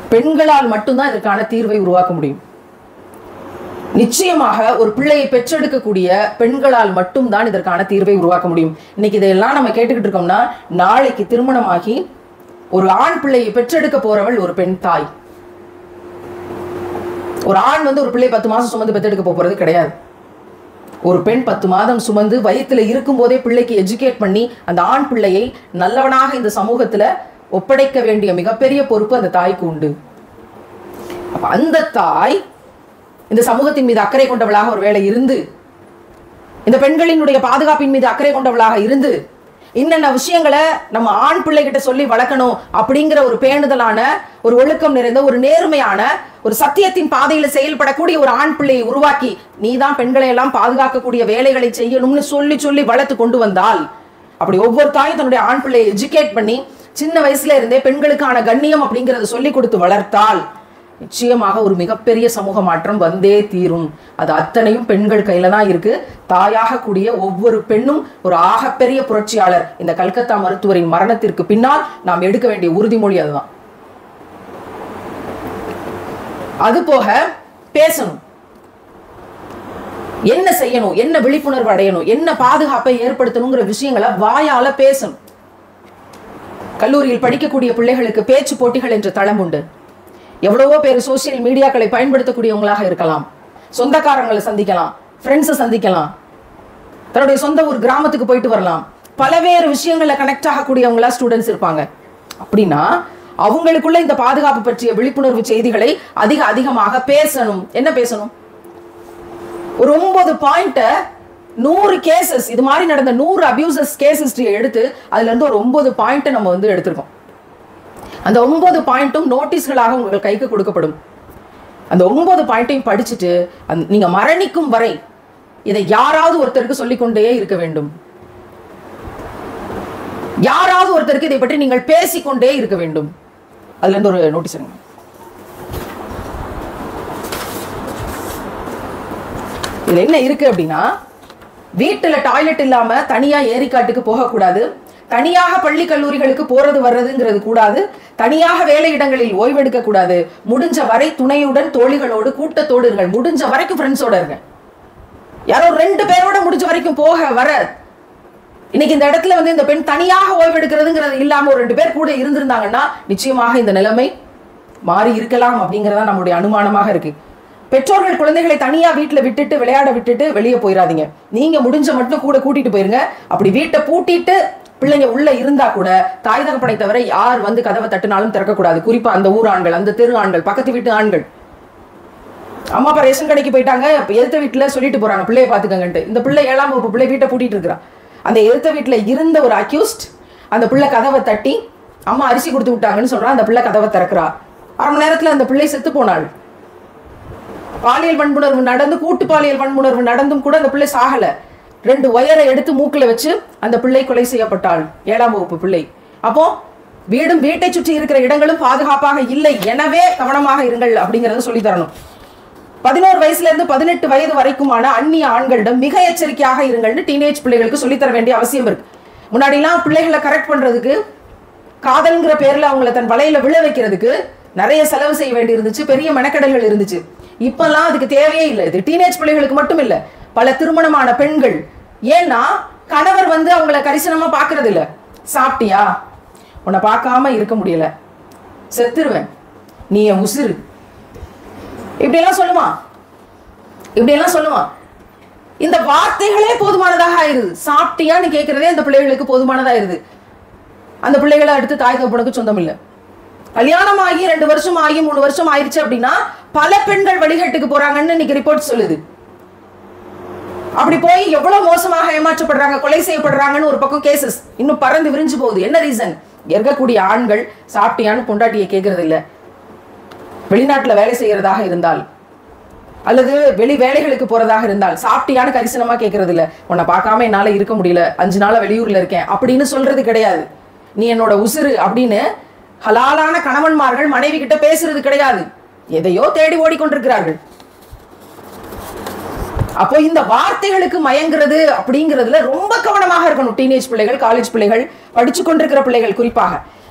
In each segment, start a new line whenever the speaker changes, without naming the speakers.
பெண்களால் மட்டும்தான் இதற்கான தீர்வை உருவாக்க முடியும் நிச்சயமாக ஒரு பிள்ளையை பெற்றெடுக்கக்கூடிய பெண்களால் மட்டும்தான் இதற்கான தீர்வை உருவாக்க முடியும் இன்னைக்கு இதையெல்லாம் நம்ம கேட்டுக்கிட்டு இருக்கோம்னா நாளைக்கு திருமணமாகி ஒரு ஆண் பிள்ளையை பெற்றெடுக்க போறவள் ஒரு பெண் தாய் ஒரு ஆண் வந்து ஒரு பிள்ளை பத்து மாசம் சுமந்து பெற்றெடுக்க போறது கிடையாது ஒரு பெண் பத்து மாதம் சுமந்து வயித்துல இருக்கும் போதே பிள்ளைக்கு எஜுகேட் பண்ணி அந்த ஆண் பிள்ளையை நல்லவனாக இந்த சமூகத்துல ஒப்படைக்க வேண்டிய மிகப்பெரிய பொறுப்பு அந்த தாய்க்கு உண்டு அப்ப அந்த தாய் இந்த சமூகத்தின் மீது அக்கறை கொண்டவளாக ஒரு வேளை இருந்து இந்த பெண்களினுடைய பாதுகாப்பின் மீது அக்கறை கொண்டவளாக இருந்து இன்னென்ன விஷயங்களை நம்ம ஆண் பிள்ளைகிட்ட சொல்லி வளர்க்கணும் அப்படிங்கிற ஒரு பேணுதலான ஒரு ஒழுக்கம் நிறைந்த ஒரு நேர்மையான ஒரு சத்தியத்தின் பாதையில செயல்படக்கூடிய ஒரு ஆண் பிள்ளையை உருவாக்கி நீதான் பெண்களை எல்லாம் பாதுகாக்கக்கூடிய வேலைகளை செய்யணும்னு சொல்லி சொல்லி வளர்த்து கொண்டு வந்தால் அப்படி ஒவ்வொரு தாயும் தன்னுடைய ஆண் பிள்ளையை எஜுகேட் பண்ணி சின்ன வயசுல இருந்தே பெண்களுக்கான கண்ணியம் அப்படிங்கறத சொல்லி கொடுத்து வளர்த்தால் நிச்சயமாக ஒரு மிகப்பெரிய சமூக மாற்றம் வந்தே தீரும் அது அத்தனையும் பெண்கள் கையில தான் இருக்கு தாயாக கூடிய ஒவ்வொரு பெண்ணும் ஒரு ஆகப்பெரிய புரட்சியாளர் இந்த கல்கத்தா மருத்துவரின் மரணத்திற்கு பின்னால் நாம் எடுக்க வேண்டிய உறுதிமொழி அதுதான் அது போக பேசணும் என்ன செய்யணும் என்ன விழிப்புணர்வு அடையணும் என்ன பாதுகாப்பை ஏற்படுத்தணுங்கிற விஷயங்களை வாயால பேசணும் கல்லூரியில் படிக்கக்கூடிய பிள்ளைகளுக்கு பேச்சு போட்டிகள் என்ற தளம் உண்டு எவ்வளவோ பேர் சோசியல் மீடியாக்களை பயன்படுத்தக்கூடியவங்களாக இருக்கலாம் சொந்தக்காரங்களை சந்திக்கலாம் ஃப்ரெண்ட்ஸை சந்திக்கலாம் தன்னுடைய சொந்த ஒரு கிராமத்துக்கு போயிட்டு வரலாம் பலவேறு விஷயங்கள்ல கனெக்ட் ஆகக்கூடியவங்களா ஸ்டூடெண்ட்ஸ் இருப்பாங்க அப்படின்னா அவங்களுக்குள்ள இந்த பாதுகாப்பு பற்றிய விழிப்புணர்வு செய்திகளை அதிக அதிகமாக பேசணும் என்ன பேசணும் ஒரு ஒன்பது பாயிண்ட நூறு கேசஸ் இது மாதிரி நடந்த நூறு அபியூசஸ் கேஸ் ஹிஸ்டரியை எடுத்து அதுல இருந்து ஒரு ஒன்பது பாயிண்ட் நம்ம வந்து எடுத்திருக்கோம் அந்த ஒன்பது பாயிண்ட்டும் நோட்டீஸ்களாக உங்கள் கைக்கு கொடுக்கப்படும் அந்த ஒன்பது பாயிண்ட்டையும் படிச்சுட்டு அந்த நீங்க மரணிக்கும் வரை இதை யாராவது ஒருத்தருக்கு சொல்லிக்கொண்டே இருக்க வேண்டும் யாராவது ஒருத்தருக்கு இதை பற்றி நீங்கள் பேசிக்கொண்டே இருக்க வேண்டும் அதுல இருந்து ஒரு நோட்டீஸ் எடுங்க இதுல என்ன இருக்கு அப்படின்னா வீட்டுல டாய்லெட் இல்லாம தனியா ஏரிக்காட்டுக்கு போகக்கூடாது தனியாக பள்ளி கல்லூரிகளுக்கு போறது வர்றதுங்கிறது கூடாது தனியாக வேலையிடங்களில் ஓய்வெடுக்க கூடாது முடிஞ்ச வரை துணையுடன் தோழிகளோடு கூட்டத்தோடு இருங்கள் முடிஞ்ச வரைக்கும் ஃப்ரெண்ட்ஸோட இருங்க யாரோ ரெண்டு பேரோட முடிஞ்ச வரைக்கும் போக வர இன்னைக்கு இந்த இடத்துல வந்து இந்த பெண் தனியாக ஓய்வெடுக்கிறதுங்கிறது இல்லாம ஒரு ரெண்டு பேர் கூட இருந்திருந்தாங்கன்னா நிச்சயமாக இந்த நிலைமை மாறி இருக்கலாம் அப்படிங்கறதா நம்முடைய அனுமானமாக இருக்கு பெற்றோர்கள் குழந்தைகளை தனியா வீட்டுல விட்டுட்டு விளையாட விட்டுட்டு வெளியே போயிடாதீங்க நீங்க முடிஞ்ச மட்டும் கூட கூட்டிட்டு போயிருங்க அப்படி வீட்டை பூட்டிட்டு பிள்ளைங்க உள்ள இருந்தா கூட தாய் தகப்பனை தவிர யார் வந்து கதவை தட்டினாலும் திறக்கக்கூடாது குறிப்பா அந்த ஊர் ஆண்கள் அந்த தெரு ஆண்கள் பக்கத்து வீட்டு ஆண்கள் அம்மா அப்பா ரேஷன் கடைக்கு போயிட்டாங்க இப்ப எதிர்த்த வீட்டுல சொல்லிட்டு போறாங்க பிள்ளைய பாத்துக்கங்கன்ட்டு இந்த பிள்ளை ஏழாம் வகுப்பு பிள்ளை வீட்டை பூட்டிட்டு இருக்கிறா அந்த எதிர்த்த வீட்டுல இருந்த ஒரு அக்யூஸ்ட் அந்த பிள்ளை கதவை தட்டி அம்மா அரிசி கொடுத்து விட்டாங்கன்னு சொல்றா அந்த பிள்ளை கதவை திறக்கிறா அரை மணி நேரத்துல அந்த பிள்ளை செத்து போனாள் பாலியல் வன்புணர்வு நடந்து கூட்டு பாலியல் வன்புணர்வு நடந்தும் கூட அந்த பிள்ளை சாகல ரெண்டு ஒயரை எடுத்து மூக்குல வச்சு அந்த பிள்ளை கொலை செய்யப்பட்டாள் ஏழாம் வகுப்பு பிள்ளை அப்போ வீடும் வீட்டை சுற்றி இருக்கிற இடங்களும் பாதுகாப்பாக இல்லை எனவே கவனமாக இருங்கள் அப்படிங்கறத சொல்லி தரணும் பதினோரு வயசுல இருந்து பதினெட்டு வயது வரைக்குமான அந்நிய ஆண்களிடம் மிக எச்சரிக்கையாக இருங்கள்னு டீனேஜ் பிள்ளைகளுக்கு சொல்லித்தர வேண்டிய அவசியம் இருக்கு முன்னாடிலாம் பிள்ளைகளை கரெக்ட் பண்றதுக்கு காதல்ங்கிற பேர்ல அவங்கள தன் வலையில விழ வைக்கிறதுக்கு நிறைய செலவு செய்ய வேண்டி இருந்துச்சு பெரிய மெனக்கடல்கள் இருந்துச்சு இப்பெல்லாம் அதுக்கு தேவையே இல்லை இது டீனேஜ் பிள்ளைகளுக்கு மட்டும் இல்ல பல திருமணமான பெண்கள் ஏன்னா கணவர் வந்து அவங்கள கரிசனமா பாக்குறது இல்ல சாப்பிட்டியா உன்னை பார்க்காம இருக்க முடியல செத்துருவேன் நீ என் உசுரு இப்படியெல்லாம் சொல்லுவான் இப்படியெல்லாம் சொல்லுவான் இந்த வார்த்தைகளே போதுமானதாக ஆயிருது சாப்பிட்டியான்னு கேட்கறதே அந்த பிள்ளைகளுக்கு போதுமானதாயிருது அந்த பிள்ளைகளை அடுத்து தாய் தகப்பனுக்கு சொந்தம் இல்லை கல்யாணம் ஆகி ரெண்டு வருஷம் ஆகி மூணு வருஷம் ஆயிருச்சு அப்படின்னா பல பெண்கள் வழிகட்டுக்கு போறாங்கன்னு இன்னைக்கு ரிப்போர்ட் சொல்லுது அப்படி போய் எவ்வளவு மோசமாக ஏமாற்றப்படுறாங்க கொலை செய்யப்படுறாங்கன்னு ஒரு பக்கம் கேசஸ் இன்னும் பறந்து விரிஞ்சு போகுது என்ன ரீசன் இருக்கக்கூடிய ஆண்கள் சாப்பிட்டியான்னு பொண்டாட்டியை கேட்கறது இல்ல வெளிநாட்டுல வேலை செய்யறதாக இருந்தால் அல்லது வெளி வேலைகளுக்கு போறதாக இருந்தால் சாப்பிட்டியான்னு கரிசனமா கேட்கறது இல்ல உன்னை பார்க்காம என்னால இருக்க முடியல அஞ்சு நாளா வெளியூர்ல இருக்கேன் அப்படின்னு சொல்றது கிடையாது நீ என்னோட உசுறு அப்படின்னு ஹலாலான கணவன்மார்கள் மனைவி கிட்ட பேசுறது கிடையாது எதையோ தேடி ஓடிக்கொண்டிருக்கிறார்கள் அப்போ இந்த வார்த்தைகளுக்கு மயங்குறது அப்படிங்கிறதுல ரொம்ப கவனமாக இருக்கணும் டீனேஜ் பிள்ளைகள் காலேஜ் பிள்ளைகள் படிச்சு கொண்டிருக்கிற பிள்ளைகள் குறிப்பாக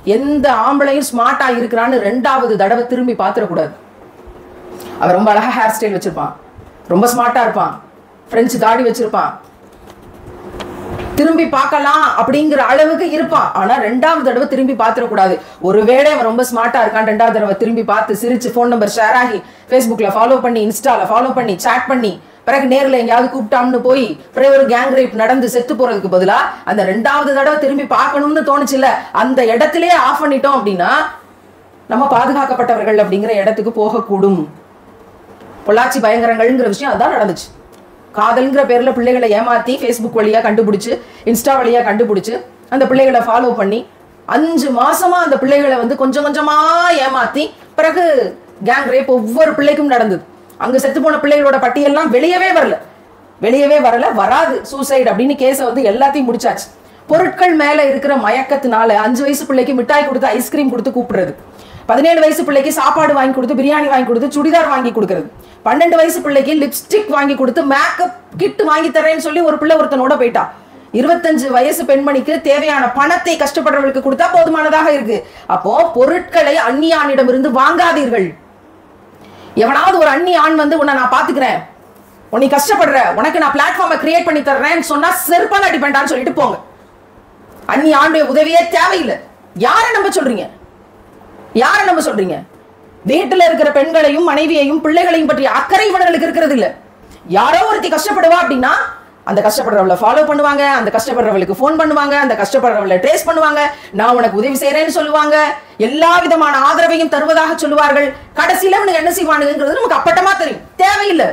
எந்த ஆம்பளையும் ஸ்மார்ட்டா இருக்கிறான்னு ரெண்டாவது தடவை திரும்பி பார்த்துடக்கூடாது அவன் ரொம்ப அழகா ஹேர் ஸ்டைல் வச்சிருப்பான் ரொம்ப ஸ்மார்ட்டா இருப்பான் பிரெஞ்சு தாடி வச்சிருப்பான் திரும்பி பார்க்கலாம் அப்படிங்கிற அளவுக்கு இருப்பான் ஆனா ரெண்டாவது தடவை திரும்பி பார்த்துடக்கூடாது ஒருவேளை அவன் ரொம்ப ஸ்மார்ட்டா இருக்கான் ரெண்டாவது தடவை திரும்பி பார்த்து சிரிச்சு ஃபோன் நம்பர் ஷேர் ஆகி ஃபேஸ்புக்ல ஃபாலோ பண்ணி இன்ஸ்டால ஃபாலோ பண்ணி சாட் பண்ணி பிறகு நேர்ல எங்கேயாவது கூப்பிட்டாம்னு போய் பிறகு ஒரு கேங் ரேப் நடந்து செத்து போறதுக்கு பதிலா அந்த ரெண்டாவது தடவை திரும்பி பார்க்கணும்னு தோணுச்சுல்ல அந்த இடத்திலே ஆஃப் பண்ணிட்டோம் அப்படின்னா நம்ம பாதுகாக்கப்பட்டவர்கள் அப்படிங்கிற இடத்துக்கு போகக்கூடும் பொள்ளாச்சி பயங்கரங்கள்ங்கிற விஷயம் அதான் நடந்துச்சு காதல்ங்கிற பேர்ல பிள்ளைகளை ஏமாத்தி ஃபேஸ்புக் வழியா கண்டுபிடிச்சு இன்ஸ்டா வழியா கண்டுபிடிச்சு அந்த பிள்ளைகளை ஃபாலோ பண்ணி அஞ்சு மாசமா அந்த பிள்ளைகளை வந்து கொஞ்சம் கொஞ்சமா ஏமாத்தி பிறகு கேங் ரேப் ஒவ்வொரு பிள்ளைக்கும் நடந்தது அங்க செத்து போன பிள்ளைகளோட பட்டியல்லாம் வெளியவே வரல வெளியவே வரல வராது சூசைட் அப்படின்னு கேஸை வந்து எல்லாத்தையும் முடிச்சாச்சு பொருட்கள் மேல இருக்கிற மயக்கத்தினால அஞ்சு வயசு பிள்ளைக்கு மிட்டாய் கொடுத்து ஐஸ்கிரீம் கொடுத்து கூப்பிடுறது பதினேழு வயசு பிள்ளைக்கு சாப்பாடு வாங்கி கொடுத்து பிரியாணி வாங்கி கொடுத்து சுடிதார் வாங்கி கொடுக்கறது பன்னெண்டு வயசு பிள்ளைக்கு லிப்ஸ்டிக் வாங்கி கொடுத்து மேக்கப் கிட் வாங்கி தரேன்னு சொல்லி ஒரு பிள்ளை ஒருத்தனோட போயிட்டா இருபத்தஞ்சு வயசு பெண்மணிக்கு தேவையான பணத்தை கஷ்டப்படுறவர்களுக்கு கொடுத்தா போதுமானதாக இருக்கு அப்போ பொருட்களை அந்நியானிடமிருந்து வாங்காதீர்கள் எவனாவது ஒரு அந்நி ஆண் வந்து உன்னை நான் பாத்துக்கிறேன் உன்னை கஷ்டப்படுற உனக்கு நான் பிளாட்ஃபார்மை கிரியேட் பண்ணி தர்றேன்னு சொன்னா செருப்பால் அடிப்பேன்டான்னு சொல்லிட்டு போங்க அந்நி ஆண்டுடைய உதவியே தேவையில்லை யாரை நம்ப சொல்றீங்க யாரை நம்ப சொல்றீங்க வீட்டுல இருக்கிற பெண்களையும் மனைவியையும் பிள்ளைகளையும் பற்றிய அக்கறை இவர்களுக்கு இருக்கிறது இல்ல யாரோ ஒருத்தி கஷ்டப்படுவா அப்படின்னா அந்த கஷ்டப்படுறவளை ஃபாலோ பண்ணுவாங்க அந்த கஷ்டப்படுறவளுக்கு ஃபோன் பண்ணுவாங்க அந்த கஷ்டப்படுறவளை ட்ரேஸ் பண்ணுவாங்க நான் உனக்கு உதவி செய்யறேன்னு சொல்லுவாங்க எல்லா விதமான ஆதரவையும் தருவதாக சொல்லுவார்கள் கடைசியில இவனுக்கு என்ன செய்வானுங்கிறது நமக்கு அப்பட்டமா தெரியும் தேவையில்லை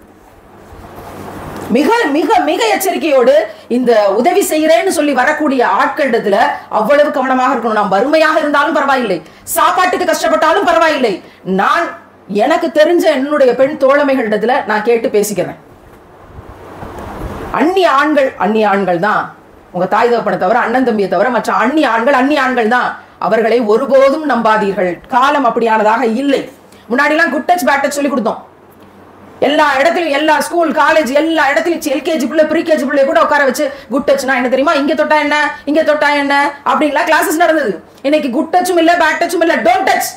மிக மிக மிக எச்சரிக்கையோடு இந்த உதவி செய்கிறேன்னு சொல்லி வரக்கூடிய ஆட்களிடத்துல அவ்வளவு கவனமாக இருக்கணும் நாம் வறுமையாக இருந்தாலும் பரவாயில்லை சாப்பாட்டுக்கு கஷ்டப்பட்டாலும் பரவாயில்லை நான் எனக்கு தெரிஞ்ச என்னுடைய பெண் தோழமைகளிடத்துல நான் கேட்டு பேசிக்கிறேன் அந்நிய ஆண்கள் அந்நிய ஆண்கள் தான் உங்க தாய் தகப்பனை தவிர அண்ணன் தம்பியை தவிர மற்ற அந்நிய ஆண்கள் அந்நிய ஆண்கள் தான் அவர்களை ஒருபோதும் நம்பாதீர்கள் காலம் அப்படியானதாக இல்லை முன்னாடிலாம் குட் டச் பேட் டச் சொல்லி கொடுத்தோம் எல்லா இடத்துலயும் எல்லா ஸ்கூல் காலேஜ் எல்லா இடத்துலயும் எல்கேஜி பிள்ளை ப்ரீகேஜி பிள்ளை கூட உட்கார வச்சு குட் டச்னா என்ன தெரியுமா இங்க தொட்டா என்ன இங்க தொட்டா என்ன அப்படின்லாம் கிளாஸஸ் நடந்தது இன்னைக்கு குட் டச்சும் இல்ல பேட் டச்சும் இல்ல டோன்ட் டச்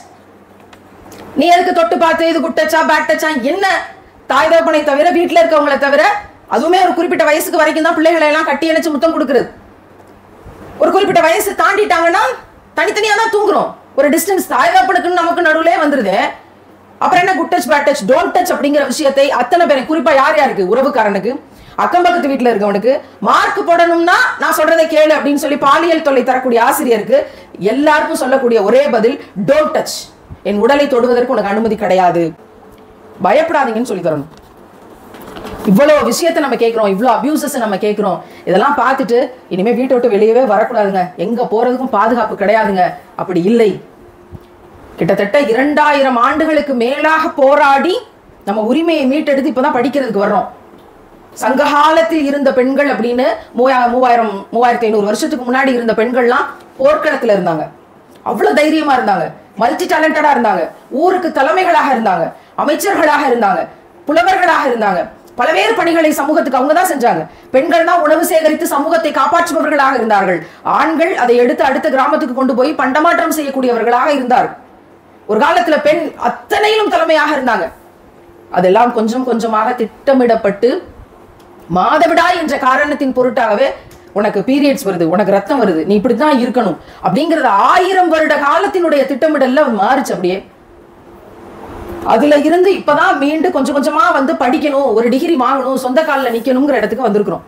நீ எதுக்கு தொட்டு பார்த்து இது குட் டச்சா பேட் டச்சா என்ன தாய் தகப்பனை தவிர வீட்டுல இருக்கவங்கள தவிர அதுவுமே ஒரு குறிப்பிட்ட வயசுக்கு வரைக்கும் தான் பிள்ளைகளை எல்லாம் கட்டி அணைச்சு முத்தம் கொடுக்குறது ஒரு குறிப்பிட்ட வயசு தாண்டிட்டாங்கன்னா தனித்தனியா தான் தூங்குறோம் ஒரு டிஸ்டன்ஸ் தாய் தகப்பனுக்குன்னு நமக்கு நடுவுலே வந்துருது அப்புறம் என்ன good touch bad touch don't touch அப்படிங்கிற விஷயத்தை அத்தனை பேரை குறிப்பா யார் யாருக்கு உறவுக்காரனுக்கு அக்கம் பக்கத்து வீட்டுல இருக்கவனுக்கு மார்க் போடணும்னா நான் சொல்றதை கேளு அப்படின்னு சொல்லி பாலியல் தொல்லை தரக்கூடிய ஆசிரியருக்கு எல்லாருக்கும் சொல்லக்கூடிய ஒரே பதில் டோன்ட் டச் என் உடலை தொடுவதற்கு உனக்கு அனுமதி கிடையாது பயப்படாதீங்கன்னு சொல்லி தரணும் இவ்வளவு விஷயத்தை நம்ம கேட்கிறோம் இவ்வளவு அபியூசஸ் நம்ம கேட்கிறோம் இதெல்லாம் பார்த்துட்டு இனிமே வீட்டை விட்டு வெளியவே வரக்கூடாதுங்க எங்க போறதுக்கும் பாதுகாப்பு கிடையாதுங்க அப்படி இல்லை கிட்டத்தட்ட இரண்டாயிரம் ஆண்டுகளுக்கு மேலாக போராடி நம்ம உரிமையை மீட்டெடுத்து இப்பதான் படிக்கிறதுக்கு வர்றோம் சங்ககாலத்தில் இருந்த பெண்கள் அப்படின்னு மூவா- மூவாயிரம் மூவாயிரத்தி ஐநூறு வருஷத்துக்கு முன்னாடி இருந்த பெண்கள்லாம் போர்க்களத்துல இருந்தாங்க அவ்வளவு தைரியமா இருந்தாங்க மல்டி டேலண்டடா இருந்தாங்க ஊருக்கு தலைமைகளாக இருந்தாங்க அமைச்சர்களாக இருந்தாங்க புலவர்களாக இருந்தாங்க பல்வேறு பணிகளை சமூகத்துக்கு அவங்க தான் செஞ்சாங்க பெண்கள் தான் உணவு சேகரித்து சமூகத்தை காப்பாற்றுபவர்களாக இருந்தார்கள் ஆண்கள் அதை எடுத்து அடுத்த கிராமத்துக்கு கொண்டு போய் பண்டமாற்றம் செய்யக்கூடியவர்களாக இருந்தார்கள் ஒரு காலத்துல பெண் அத்தனையிலும் தலைமையாக இருந்தாங்க அதெல்லாம் கொஞ்சம் கொஞ்சமாக திட்டமிடப்பட்டு மாதவிடாய் என்ற காரணத்தின் பொருட்டாகவே உனக்கு பீரியட்ஸ் வருது உனக்கு ரத்தம் வருது நீ இப்படித்தான் இருக்கணும் அப்படிங்கறது ஆயிரம் வருட காலத்தினுடைய திட்டமிடல்ல மாறுச்சு அப்படியே அதுல இருந்து இப்பதான் மீண்டு கொஞ்சம் கொஞ்சமா வந்து படிக்கணும் ஒரு டிகிரி வாங்கணும் சொந்த காலில் நிக்கணுங்கிற இடத்துக்கு வந்திருக்கிறோம்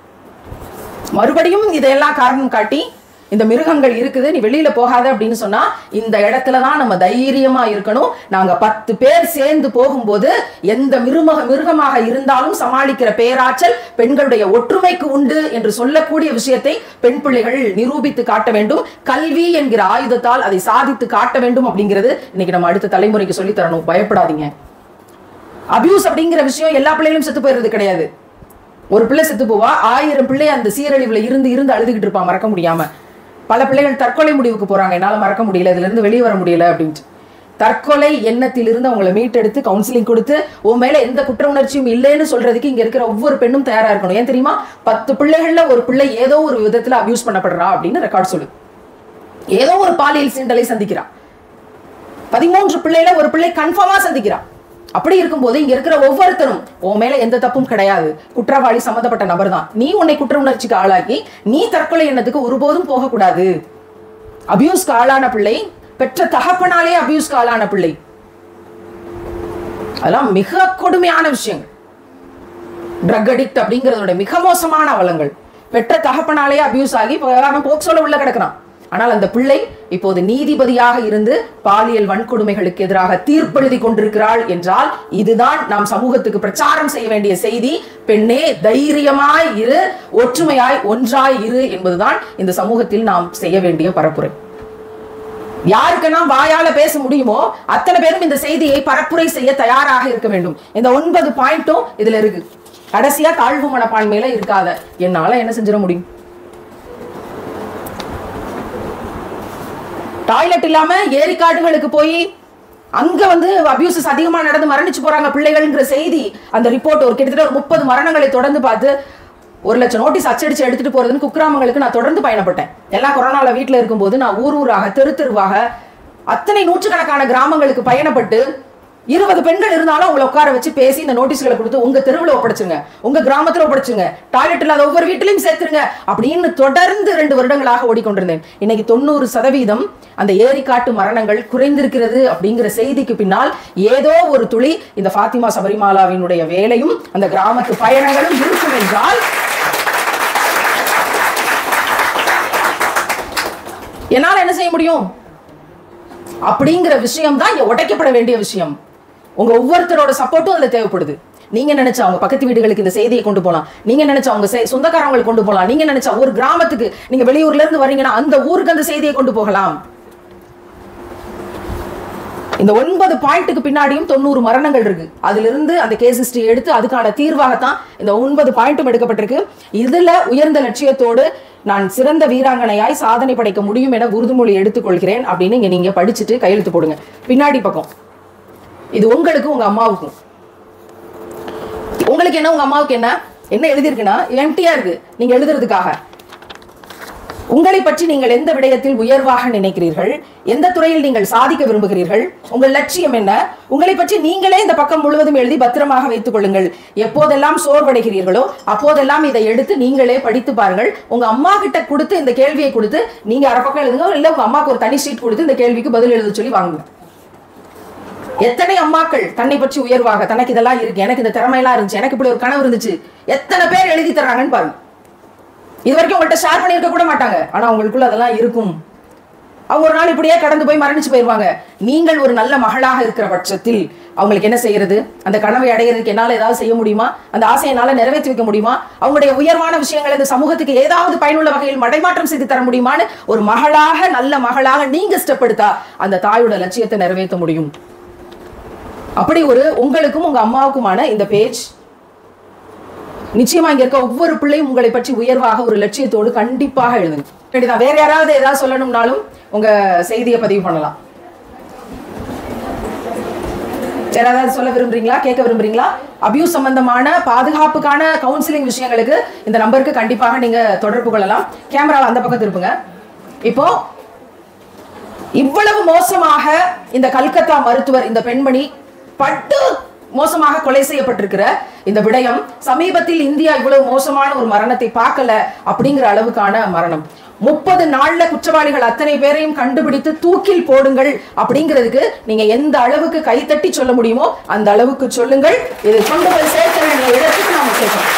மறுபடியும் இதையெல்லாம் காரணம் காட்டி இந்த மிருகங்கள் இருக்குது நீ வெளியில போகாத அப்படின்னு சொன்னா இந்த இடத்துல தான் நம்ம தைரியமா இருக்கணும் நாங்க பத்து பேர் சேர்ந்து போகும்போது எந்த மிருமக மிருகமாக இருந்தாலும் சமாளிக்கிற பேராற்றல் பெண்களுடைய ஒற்றுமைக்கு உண்டு என்று சொல்லக்கூடிய விஷயத்தை பெண் பிள்ளைகள் நிரூபித்து காட்ட வேண்டும் கல்வி என்கிற ஆயுதத்தால் அதை சாதித்து காட்ட வேண்டும் அப்படிங்கிறது இன்னைக்கு நம்ம அடுத்த தலைமுறைக்கு சொல்லி தரணும் பயப்படாதீங்க அபியூஸ் அப்படிங்கிற விஷயம் எல்லா பிள்ளைகளும் செத்து போயிடுறது கிடையாது ஒரு பிள்ளை செத்து போவா ஆயிரம் பிள்ளை அந்த சீரழிவுல இருந்து இருந்து அழுதுகிட்டு இருப்பான் மறக்க முடியாம பல பிள்ளைகள் தற்கொலை முடிவுக்கு போறாங்க என்னால மறக்க முடியல இதுல இருந்து வெளியே வர முடியல அப்படின்ட்டு தற்கொலை எண்ணத்திலிருந்து அவங்கள மீட்டெடுத்து கவுன்சிலிங் கொடுத்து உன் மேல எந்த குற்ற உணர்ச்சியும் இல்லைன்னு சொல்றதுக்கு இங்க இருக்கிற ஒவ்வொரு பெண்ணும் தயாரா இருக்கணும் ஏன் தெரியுமா பத்து பிள்ளைகள்ல ஒரு பிள்ளை ஏதோ ஒரு விதத்துல அபியூஸ் பண்ணப்படுறா அப்படின்னு ரெக்கார்ட் சொல்லு ஏதோ ஒரு பாலியல் சீண்டலை சந்திக்கிறான் பதிமூன்று பிள்ளைல ஒரு பிள்ளை கன்ஃபார்மா சந்திக்கிறான் அப்படி இருக்கும்போது இங்க இருக்கிற ஒவ்வொருத்தரும் உன் மேல எந்த தப்பும் கிடையாது குற்றவாளி சம்பந்தப்பட்ட நபர் தான் நீ உன்னை குற்ற உணர்ச்சிக்கு ஆளாக்கி நீ தற்கொலை எண்ணத்துக்கு ஒருபோதும் போகக்கூடாது அபியூஸ்க்கு ஆளான பிள்ளை பெற்ற தகப்பனாலே அபியூஸ்க்கு ஆளான பிள்ளை அதெல்லாம் மிக கொடுமையான விஷயங்கள் ட்ரக் அடிக்ட் அப்படிங்கறதோட மிக மோசமான அவலங்கள் பெற்ற தகப்பனாலே அபியூஸ் ஆகி இப்ப அவன் போக்சோல உள்ள கிடக்குறான் ஆனால் அந்த பிள்ளை இப்போது நீதிபதியாக இருந்து பாலியல் வன்கொடுமைகளுக்கு எதிராக தீர்ப்பெழுதி கொண்டிருக்கிறாள் என்றால் இதுதான் நாம் சமூகத்துக்கு பிரச்சாரம் செய்ய வேண்டிய செய்தி பெண்ணே தைரியமாய் இரு ஒற்றுமையாய் ஒன்றாய் இரு என்பதுதான் இந்த சமூகத்தில் நாம் செய்ய வேண்டிய பரப்புரை யாருக்கெல்லாம் வாயால பேச முடியுமோ அத்தனை பேரும் இந்த செய்தியை பரப்புரை செய்ய தயாராக இருக்க வேண்டும் இந்த ஒன்பது பாயிண்ட்டும் இதுல இருக்கு கடைசியா தாழ்வு மனப்பான்மையில இருக்காத என்னால என்ன செஞ்சிட முடியும் டாய்லெட் இல்லாம ஏரிக்காடுகளுக்கு போய் அங்க வந்து அபியூசஸ் அதிகமா நடந்து மரணிச்சு போறாங்க பிள்ளைகள்ங்கிற செய்தி அந்த ரிப்போர்ட் ஒரு கிட்டத்தட்ட ஒரு முப்பது மரணங்களை தொடர்ந்து பார்த்து ஒரு லட்சம் நோட்டீஸ் அச்சடிச்சு எடுத்துட்டு போறதுன்னு குக்கிராமங்களுக்கு நான் தொடர்ந்து பயணப்பட்டேன் எல்லாம் கொரோனால வீட்டுல இருக்கும்போது நான் ஊர் ஊராக தெரு தெருவாக அத்தனை நூற்றுக்கணக்கான கிராமங்களுக்கு பயணப்பட்டு இருபது பெண்கள் இருந்தாலும் அவங்களை உட்கார வச்சு பேசி இந்த நோட்டீஸ்களை கொடுத்து உங்க தெருவில் ஒப்படைச்சுங்க உங்க கிராமத்துல ஒப்படைச்சுங்க டாய்லெட் இல்லாத ஒவ்வொரு வீட்டிலையும் சேர்த்துருங்க அப்படின்னு தொடர்ந்து ரெண்டு வருடங்களாக ஓடிக்கொண்டிருந்தேன் இன்னைக்கு தொண்ணூறு சதவீதம் அந்த ஏரிக்காட்டு மரணங்கள் குறைந்திருக்கிறது அப்படிங்கிற செய்திக்கு பின்னால் ஏதோ ஒரு துளி இந்த ஃபாத்திமா சபரிமாலாவினுடைய வேலையும் அந்த கிராமத்து பயணங்களும் இருக்கும் என்றால் என்னால என்ன செய்ய முடியும் அப்படிங்கிற விஷயம் தான் இங்க உடைக்கப்பட வேண்டிய விஷயம் உங்க ஒவ்வொருத்தரோட சப்போர்ட்டும் அதுல தேவைப்படுது நீங்க நினைச்சா அவங்க பக்கத்து வீடுகளுக்கு இந்த செய்தியை கொண்டு போலாம் நீங்க நினைச்சா அவங்க செ- சொந்தக்காரங்களுக்கு கொண்டு போலாம் நீங்க நினைச்சா ஒரு கிராமத்துக்கு நீங்க வெளியூர்ல இருந்து வர்றீங்கன்னா அந்த ஊருக்கு அந்த செய்தியை கொண்டு போகலாம் இந்த ஒன்பது பாயிண்ட்டுக்கு பின்னாடியும் தொண்ணூறு மரணங்கள் இருக்கு அதுல இருந்து அந்த கேஸ் ஹிஸ்டரி எடுத்து அதுக்கான தீர்வாகத்தான் இந்த ஒன்பது பாயிண்ட்டும் எடுக்கப்பட்டிருக்கு இதுல உயர்ந்த லட்சியத்தோடு நான் சிறந்த வீராங்கனையாய் சாதனை படைக்க முடியும் என உறுதிமொழி எடுத்துக்கொள்கிறேன் அப்படின்னு இங்க நீங்க படிச்சுட்டு கையெழுத்து போடுங்க பின்னாடி பக்கம் இது உங்களுக்கு உங்க அம்மாவுக்கும் உங்களுக்கு என்ன உங்க அம்மாவுக்கு என்ன என்ன எழுதியிருக்குன்னா எம்டியா இருக்கு நீங்க எழுதுறதுக்காக உங்களை பற்றி நீங்கள் எந்த விடயத்தில் உயர்வாக நினைக்கிறீர்கள் எந்த துறையில் நீங்கள் சாதிக்க விரும்புகிறீர்கள் உங்கள் லட்சியம் என்ன உங்களை பற்றி நீங்களே இந்த பக்கம் முழுவதும் எழுதி பத்திரமாக வைத்துக் கொள்ளுங்கள் எப்போதெல்லாம் சோர்வடைகிறீர்களோ அப்போதெல்லாம் இதை எடுத்து நீங்களே படித்து பாருங்கள் உங்க அம்மா கிட்ட கொடுத்து இந்த கேள்வியை கொடுத்து நீங்க அரை பக்கம் எழுதுங்க இல்ல உங்க அம்மாக்கு ஒரு தனி ஷீட் கொடுத்து இந்த கேள்விக்கு பதில் எழுத சொல்லி வாங்குங்க எத்தனை அம்மாக்கள் தன்னை பற்றி உயர்வாக தனக்கு இதெல்லாம் இருக்கு எனக்கு இந்த திறமையெல்லாம் இருந்துச்சு எனக்கு இப்படி ஒரு கனவு இருந்துச்சு எத்தனை பேர் எழுதி தர்றாங்கன்னு பாருங்க இது வரைக்கும் உங்கள்கிட்ட ஷேர் பண்ணியிருக்க கூட மாட்டாங்க ஆனா உங்களுக்குள்ள அதெல்லாம் இருக்கும் அவங்க ஒரு நாள் இப்படியே கடந்து போய் மரணிச்சு போயிருவாங்க நீங்கள் ஒரு நல்ல மகளாக இருக்கிற பட்சத்தில் அவங்களுக்கு என்ன செய்யறது அந்த கனவை அடையிறதுக்கு என்னால ஏதாவது செய்ய முடியுமா அந்த ஆசையை என்னால நிறைவேற்றி வைக்க முடியுமா அவங்களுடைய உயர்வான விஷயங்களை இந்த சமூகத்துக்கு ஏதாவது பயனுள்ள வகையில் மடைமாற்றம் செய்து தர முடியுமான்னு ஒரு மகளாக நல்ல மகளாக நீங்க ஸ்டெப் எடுத்தா அந்த தாயோட லட்சியத்தை நிறைவேற்ற முடியும் அப்படி ஒரு உங்களுக்கும் உங்க அம்மாவுக்குமான இந்த பேஜ் நிச்சயமா இங்க இருக்க ஒவ்வொரு பிள்ளையும் உங்களை பற்றி உயர்வாக ஒரு லட்சியத்தோடு கண்டிப்பாக எழுதுங்க கண்டிதான் வேற யாராவது ஏதாவது சொல்லணும்னாலும் உங்க செய்தியை பதிவு பண்ணலாம் வேற ஏதாவது சொல்ல விரும்புறீங்களா கேட்க விரும்புறீங்களா அபியூஸ் சம்பந்தமான பாதுகாப்புக்கான கவுன்சிலிங் விஷயங்களுக்கு இந்த நம்பருக்கு கண்டிப்பாக நீங்க தொடர்பு கொள்ளலாம் கேமராவை அந்த பக்கம் திருப்புங்க இப்போ இவ்வளவு மோசமாக இந்த கல்கத்தா மருத்துவர் இந்த பெண்மணி பட்டு மோசமாக கொலை செய்யப்பட்டிருக்கிற இந்த விடயம் சமீபத்தில் இந்தியா இவ்வளவு மோசமான ஒரு மரணத்தை பார்க்கல அப்படிங்கிற அளவுக்கான மரணம் முப்பது நாள்ல குற்றவாளிகள் அத்தனை பேரையும் கண்டுபிடித்து தூக்கில் போடுங்கள் அப்படிங்கிறதுக்கு நீங்க எந்த அளவுக்கு கைத்தட்டி சொல்ல முடியுமோ அந்த அளவுக்கு சொல்லுங்கள் இது கொண்டு போய் சேர்க்க வேண்டிய இடத்துக்கு நாம சேர்க்கணும்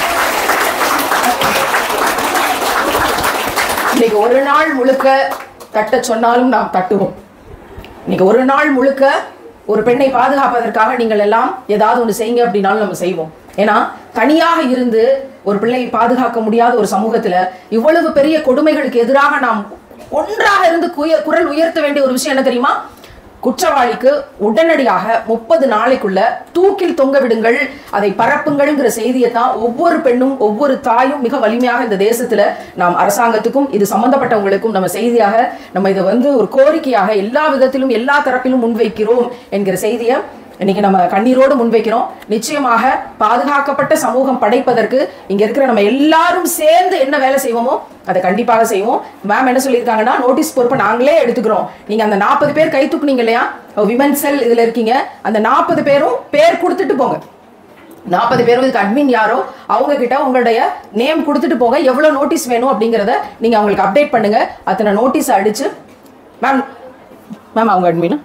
இன்னைக்கு ஒரு நாள் முழுக்க தட்ட சொன்னாலும் நாம் தட்டுவோம் இன்னைக்கு ஒரு நாள் முழுக்க ஒரு பெண்ணை பாதுகாப்பதற்காக நீங்கள் எல்லாம் ஏதாவது ஒன்று செய்யுங்க அப்படின்னாலும் நம்ம செய்வோம் ஏன்னா தனியாக இருந்து ஒரு பிள்ளையை பாதுகாக்க முடியாத ஒரு சமூகத்துல இவ்வளவு பெரிய கொடுமைகளுக்கு எதிராக நாம் ஒன்றாக இருந்து குய- குரல் உயர்த்த வேண்டிய ஒரு விஷயம் என்ன தெரியுமா குற்றவாளிக்கு உடனடியாக முப்பது நாளைக்குள்ள தூக்கில் தொங்க விடுங்கள் அதை பரப்புங்கள்ங்கிற செய்தியை தான் ஒவ்வொரு பெண்ணும் ஒவ்வொரு தாயும் மிக வலிமையாக இந்த தேசத்துல நாம் அரசாங்கத்துக்கும் இது சம்பந்தப்பட்டவங்களுக்கும் நம்ம செய்தியாக நம்ம இதை வந்து ஒரு கோரிக்கையாக எல்லா விதத்திலும் எல்லா தரப்பிலும் முன்வைக்கிறோம் என்கிற செய்தியை இன்னைக்கு நம்ம கண்ணீரோடு முன்வைக்கிறோம் நிச்சயமாக பாதுகாக்கப்பட்ட சமூகம் படைப்பதற்கு இங்க இருக்கிற நம்ம எல்லாரும் சேர்ந்து என்ன வேலை செய்வோமோ அதை கண்டிப்பாக செய்வோம் மேம் என்ன சொல்லியிருக்காங்கன்னா நோட்டீஸ் பொறுப்பை நாங்களே எடுத்துக்கிறோம் நீங்க அந்த நாற்பது பேர் கை தூக்குனீங்க இல்லையா விமன் செல் இதுல இருக்கீங்க அந்த நாற்பது பேரும் பேர் கொடுத்துட்டு போங்க நாற்பது பேரும் இதுக்கு அட்மின் யாரோ அவங்க கிட்ட உங்களுடைய நேம் கொடுத்துட்டு போக எவ்வளவு நோட்டீஸ் வேணும் அப்படிங்கறத நீங்க அவங்களுக்கு அப்டேட் பண்ணுங்க அத்தனை நோட்டீஸ் அடிச்சு மேம் மேம் அவங்க அட்மினா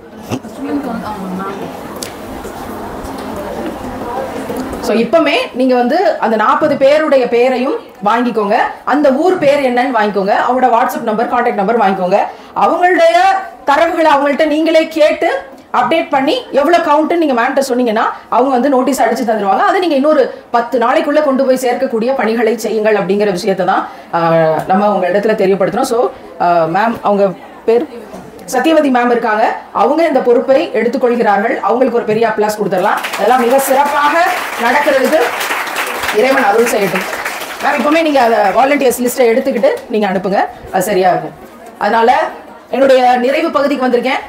ஸோ இப்பமே நீங்க வந்து அந்த நாற்பது பேருடைய பேரையும் வாங்கிக்கோங்க அந்த ஊர் பேர் என்னன்னு வாங்கிக்கோங்க அவங்களோட வாட்ஸ்அப் நம்பர் கான்டாக்ட் நம்பர் வாங்கிக்கோங்க அவங்களுடைய தரவுகளை அவங்கள்ட்ட நீங்களே கேட்டு அப்டேட் பண்ணி எவ்வளவு கவுண்ட் நீங்க மேன்ட்ட சொன்னீங்கன்னா அவங்க வந்து நோட்டீஸ் அடிச்சு தந்துருவாங்க அதை நீங்க இன்னொரு பத்து நாளைக்குள்ள கொண்டு போய் சேர்க்கக்கூடிய பணிகளை செய்யுங்கள் அப்படிங்கிற விஷயத்தை தான் ஆஹ், நம்ம உங்க இடத்துல தெரியப்படுத்துறோம் ஸோ மேம் அவங்க பேர் சத்யவதி மேம் இருக்காங்க அவங்க இந்த பொறுப்பை எடுத்துக்கொள்கிறார்கள் அவங்களுக்கு ஒரு பெரிய அப்ளாஸ் கொடுத்துடலாம் அதெல்லாம் மிக சிறப்பாக நடக்கிறதுக்கு இறைவன் அருள் செய்யட்டும் மேம் இப்பவுமே நீங்க அதை வாலண்டியர்ஸ் லிஸ்ட்டை எடுத்துக்கிட்டு நீங்க அனுப்புங்க அது சரியா இருக்கும் அதனால என்னுடைய நிறைவு பகுதிக்கு வந்திருக்கேன்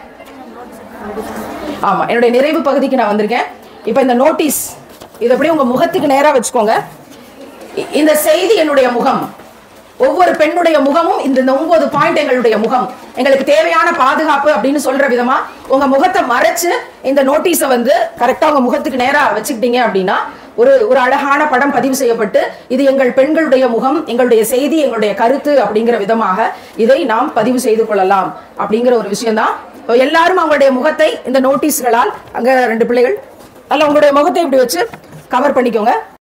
ஆமா என்னுடைய நிறைவு பகுதிக்கு நான் வந்திருக்கேன் இப்போ இந்த நோட்டீஸ் இது அப்படியே உங்க முகத்துக்கு நேரா வச்சுக்கோங்க இ- இந்த செய்தி என்னுடைய முகம் ஒவ்வொரு பெண்ணுடைய முகமும் இந்த இந்த ஒன்பது பாயிண்ட் எங்களுடைய முகம் எங்களுக்கு தேவையான பாதுகாப்பு அப்படின்னு சொல்ற விதமா உங்க முகத்தை மறைச்சு இந்த நோட்டீஸை வந்து கரெக்டா உங்க முகத்துக்கு நேரா வச்சுக்கிட்டீங்க அப்படின்னா ஒரு ஒரு அழகான படம் பதிவு செய்யப்பட்டு இது எங்கள் பெண்களுடைய முகம் எங்களுடைய செய்தி எங்களுடைய கருத்து அப்படிங்கிற விதமாக இதை நாம் பதிவு செய்து கொள்ளலாம் அப்படிங்கிற ஒரு விஷயம்தான் So, எல்லாரும் அவங்களுடைய முகத்தை இந்த நோட்டீஸ்களால் அங்க ரெண்டு பிள்ளைகள் அல்ல உங்களுடைய முகத்தை இப்படி வச்சு கவர் பண்ணிக்கோங்க